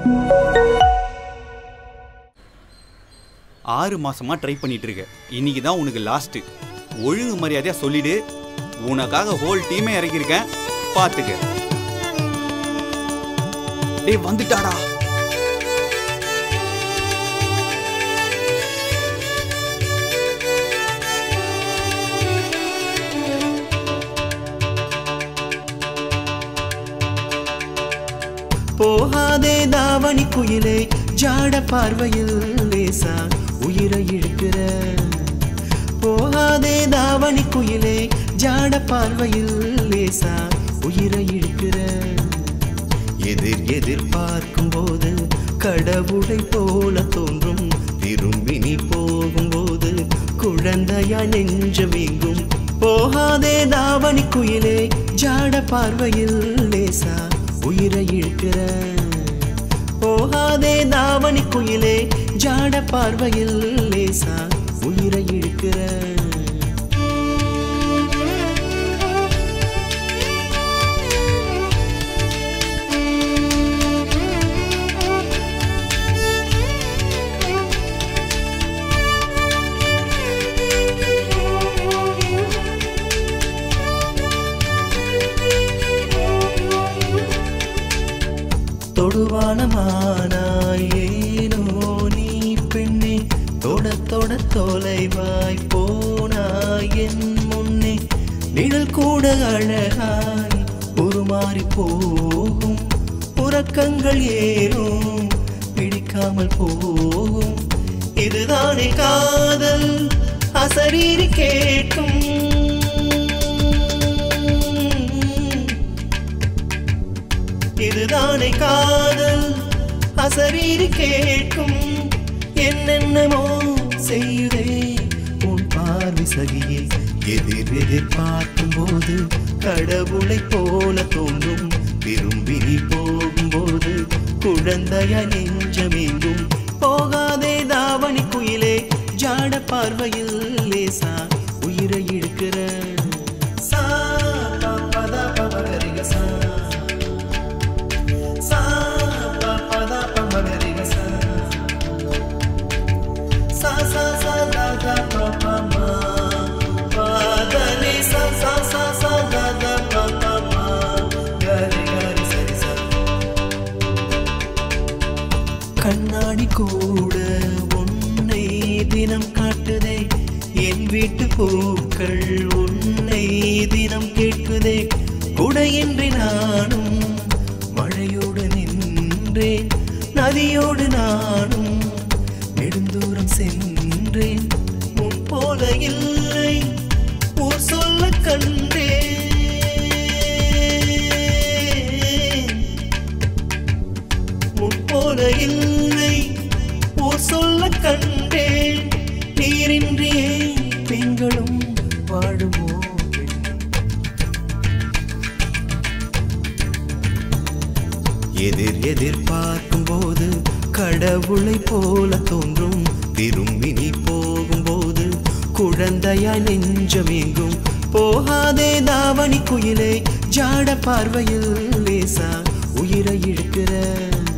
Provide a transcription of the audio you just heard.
ஆறு மாசமா ட்ரை பண்ணிட்டு இருக்க இன்னைக்கு தான் உனக்கு லாஸ்ட் ஒழுங்கு மரியாதையா சொல்லிடு உனக்காக ஹோல் டீமே இறக்கியிருக்கேன் பாத்துக்க டேய் வந்துட்டாடா போகாதே தாவணி குயிலே ஜாட பார்வையில் லேசா உயிரை இழுக்கிற போகாதே தாவணி குயிலே ஜாட பார்வையில் லேசா உயிரை இழுக்கிற எதிர் எதிர் பார்க்கும் போது கடவுளை போல தோன்றும் திரும்பி நீ போகும்போது குழந்தையா நெஞ்சமெங்கும் போகாதே தாவணி குயிலே ஜாட பார்வையில் லேசா உயிரை இழுக்கிற போகாதே தாவணி குயிலே ஜாட பார்வையில் லேசா உயிரை இழுக்கிற தொடுவானமானாய் ஏனோ நீ பெண்ணே தொட தொட தொலைவாய் போனாய் என் முன்னே நிழல் கூட அழகாய் உருமாறி போகும் உறக்கங்கள் ஏறும் பிடிக்காமல் போகும் இதுதானே காதல் அசரீரி கேட்கும் இதுதானே காதல் அசரீரி கேட்கும் என்னென்னமோ செய்யுதே உன் பார்வை சகியே எதிர் எதிர் பார்க்கும் போது கடவுளை போல தோன்றும் திரும்பி நீ போகும்போது குழந்தைய நெஞ்சமெங்கும் போகாதே தாவணி குயிலே ஜாட பார்வையில் லேசா உயிரை இழுக்கிற சா பா, பத, பவகரிக சா சா பா பத பமகரிக சா சா சா சா தா தா பா பா மா பா த நீ சா சா சா சா தா தா பா பா மா கரி கரி சரி சா கண்ணாடி கூட உன்னை தினம் காட்டுதே என் வீட்டு பூக்கள் உன்னை தினம் கேட்குதே குடையின்றி நானும் மழையோடு நின்றேன் நதியோடு நானும் நெடுந்தூரம் சென்றேன் முன் போல இல்லை ஊர் சொல்ல கண்டேன் முற்போல இல்லை ஊர் சொல்ல கண்டேன் நீரின்றியே பெண்களும் வாழுமோ பெண்ணே? எதிர் எதிர் பார்க்கும் போது கடவுளை போல தோன்றும் திரும்பி நீ போகும்போது குழந்தையா நெஞ்சமெங்கும் போகாதே தாவணி குயிலே ஜாட பார்வையில் லேசா உயிரை இழுக்கிற